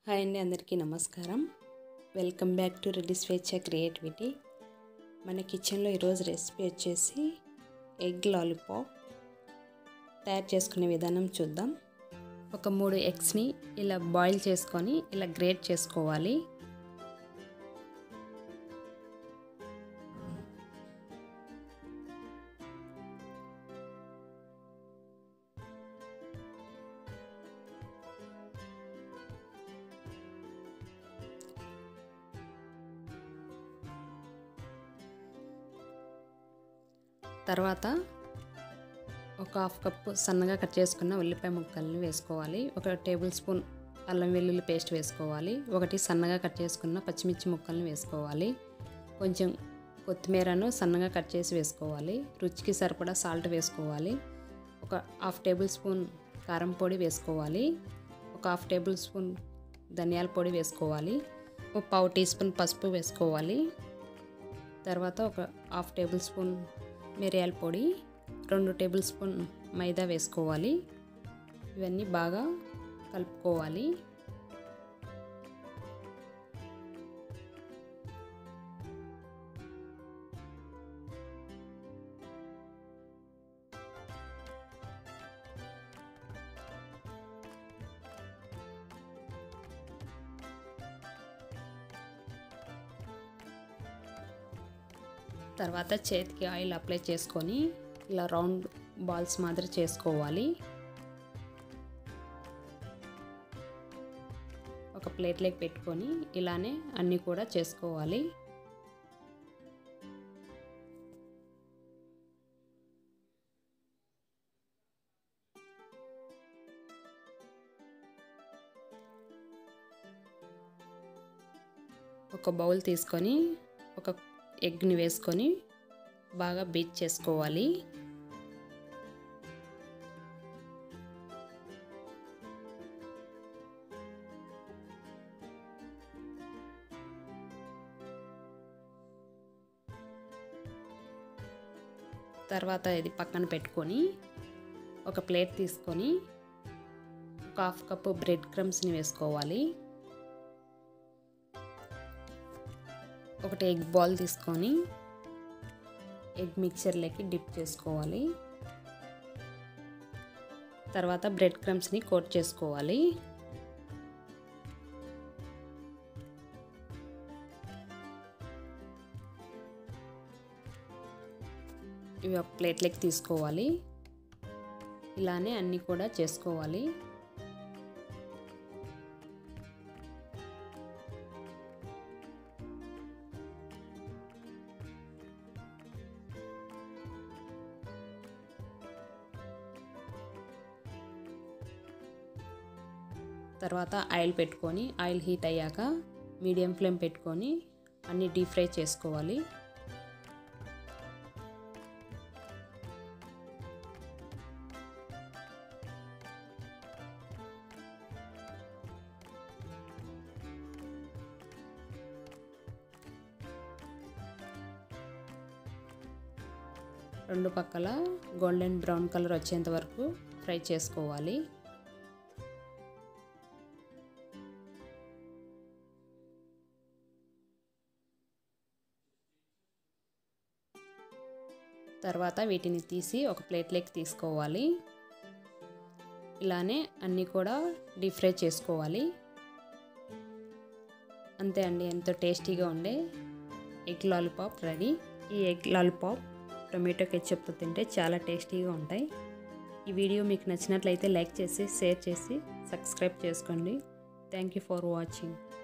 hi అండి అందరికీ నమస్కారం వెల్కమ్ బ్యాక్ టు రెడ్డి స్వేచ్ఛ క్రియేటివిటీ మన కిచెన్లో ఈరోజు రెసిపీ వచ్చేసి ఎగ్ లాలీపాప్ తయారు చేసుకునే విధానం చూద్దాం ఒక మూడు ఎగ్స్ని ఇలా బాయిల్ చేసుకొని ఇలా గ్రేట్ చేసుకోవాలి తర్వాత ఒక హాఫ్ కప్పు సన్నగా కట్ చేసుకున్న ఉల్లిపాయ ముక్కల్ని వేసుకోవాలి ఒక టేబుల్ స్పూన్ అల్లం వెల్లుల్లి పేస్ట్ వేసుకోవాలి ఒకటి సన్నగా కట్ చేసుకున్న పచ్చిమిర్చి ముక్కల్ని వేసుకోవాలి కొంచెం కొత్తిమీరను సన్నగా కట్ చేసి వేసుకోవాలి రుచికి సరిపడా సాల్ట్ వేసుకోవాలి ఒక హాఫ్ టేబుల్ స్పూన్ కారం పొడి వేసుకోవాలి ఒక హాఫ్ టేబుల్ స్పూన్ ధనియాల పొడి వేసుకోవాలి ఒక పావు టీ స్పూన్ పసుపు వేసుకోవాలి తర్వాత ఒక హాఫ్ టేబుల్ స్పూన్ మిరియాల పొడి రెండు టేబుల్ స్పూన్ మైదా వేసుకోవాలి ఇవన్నీ బాగా కలుపుకోవాలి తర్వాత చేతికి ఆయిల్ అప్లై చేసుకొని ఇలా రౌండ్ బాల్స్ మాదిరి చేసుకోవాలి ఒక ప్లేట్లోకి పెట్టుకొని ఇలానే అన్నీ కూడా చేసుకోవాలి ఒక బౌల్ తీసుకొని ఒక ఎగ్ని వేసుకొని బాగా బీట్ చేసుకోవాలి తర్వాత ఇది పక్కన పెట్టుకొని ఒక ప్లేట్ తీసుకొని ఒక హాఫ్ కప్పు బ్రెడ్ క్రమ్స్ని వేసుకోవాలి ఒకటి ఎగ్ బాల్ తీసుకొని ఎగ్ మిక్చర్లోకి డిప్ చేసుకోవాలి తర్వాత బ్రెడ్ క్రమ్స్ని కోట్ చేసుకోవాలి ఇవి ఒక ప్లేట్లోకి తీసుకోవాలి ఇలానే అన్నీ కూడా చేసుకోవాలి తర్వాత ఆయిల్ పెట్టుకొని ఆయిల్ హీట్ అయ్యాక మీడియం ఫ్లేమ్ పెట్టుకొని అన్నీ డీప్ ఫ్రై చేసుకోవాలి రెండు పక్కల గోల్డెన్ బ్రౌన్ కలర్ వచ్చేంత వరకు ఫ్రై చేసుకోవాలి తర్వాత వీటిని తీసి ఒక ప్లేట్లోకి తీసుకోవాలి ఇలానే అన్నీ కూడా డీప్ ఫ్రై చేసుకోవాలి అంతే అండి ఎంతో టేస్టీగా ఉండే ఎగ్ లాలీపాప్ రెడీ ఈ ఎగ్ లాలీపాప్ టొమాటో కెచప్తో తింటే చాలా టేస్టీగా ఉంటాయి ఈ వీడియో మీకు నచ్చినట్లయితే లైక్ చేసి షేర్ చేసి సబ్స్క్రైబ్ చేసుకోండి థ్యాంక్ యూ ఫర్ వాచింగ్